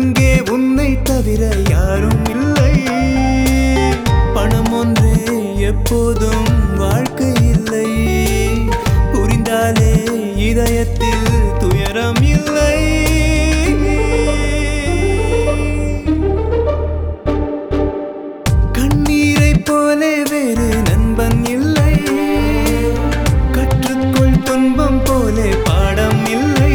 உனக்கிங்கே உன்னை தவிர யாரும் இல்லை பணம் ஒன்றே எப்போதும் வாழ்க்கை இல்லை புரிந்தாலே இதயத்தில் துயரம் இல்லை கண்ணீரைப் போலே வேறு நண்பன் இல்லை கற்றுக்கொள் துன்பம் போலே பாடம் இல்லை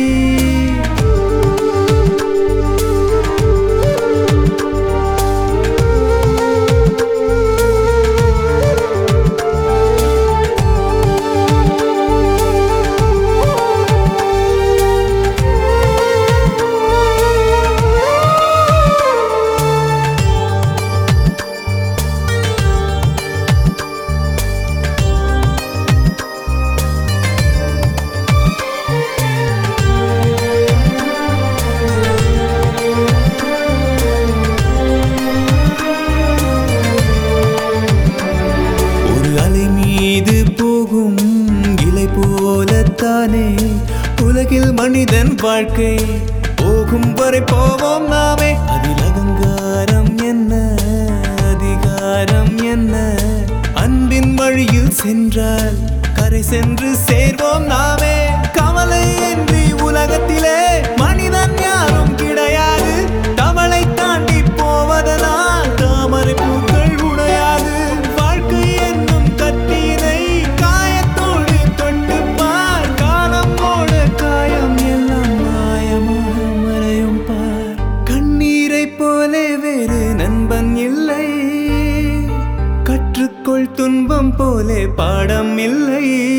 ஒரு அலை மீது போகும் இலை போலத்தானே உலகில் மனிதன் வாழ்க்கை போகும் வரை போவோம் நாமே அதில் அகங்காரம் என்ன அதிகாரம் என்ன அன்பின் வழியில் சென்றால் கரை சென்று சேர்வோம் நாமே கவலை என்று உலகத்திலே மனிதன் யாரும் கிடையாது தவளை தாண்டி போவதனால் தாமரை பூக்கள் உடையாது வாழ்க்கை என்னும் கத்தியினை காயத்தோடு தொட்டு பார் காலம் போட காயம் எல்லாம் மாயமாக மறையும் பார் கண்ணீரைப் போலே வேறு நண்பன் இல்லை கற்றுக்கொள் துன்பம் போலே பாடம் இல்லை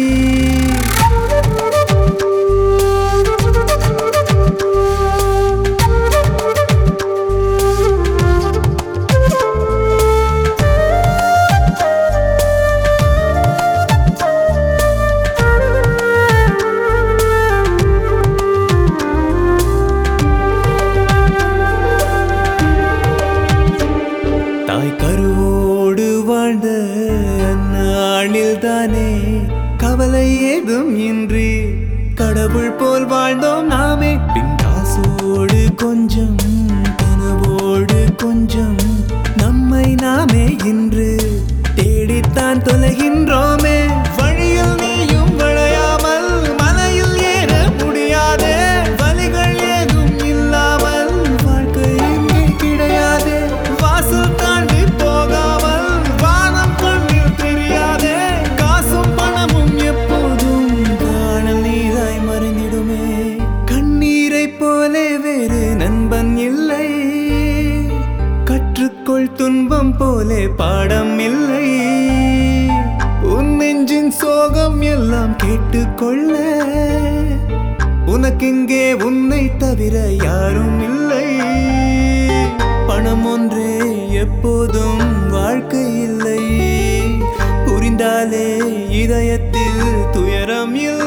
தாய் கருவோடு வாழ்ந்த அந்நாளில் தானே கவலை ஏதும் இன்றி கடவுள் போல் வாழ்ந்தோம் நாமே பின் காசோடு கொஞ்சம் கனவோடு கொஞ்சம் நம்மை நாமே இன்று தேடித்தான் தொலைகின்றோமே வழியில் நீயும் விளையாமல் மலையில் ஏற முடியாதே வலிகள் ஏதும் இல்லாமல் வாழ்க்கை இங்கே கிடையாதே வாசல் தாண்டி போகாமல் வானம் கண்ணில் தெரியாதே காசும் பணமும் எப்போதும் காணல் நீராய் மறைந்திடுமே கண்ணீரைப் போலே வேறு நண்பன் இல்லை கற்றுக்கொள் துன்பம் போலே பாடம் இல்லை உன் நெஞ்சின் சோகம் எல்லாம் கேட்டுக்கொள்ள உனக்கிங்கே உன்னை தவிர யாரும் இல்லை பணம் ஒன்றே எப்போதும் வாழ்க்கை இல்லை புரிந்தாலே இதயத்தில் துயரம் இல்லை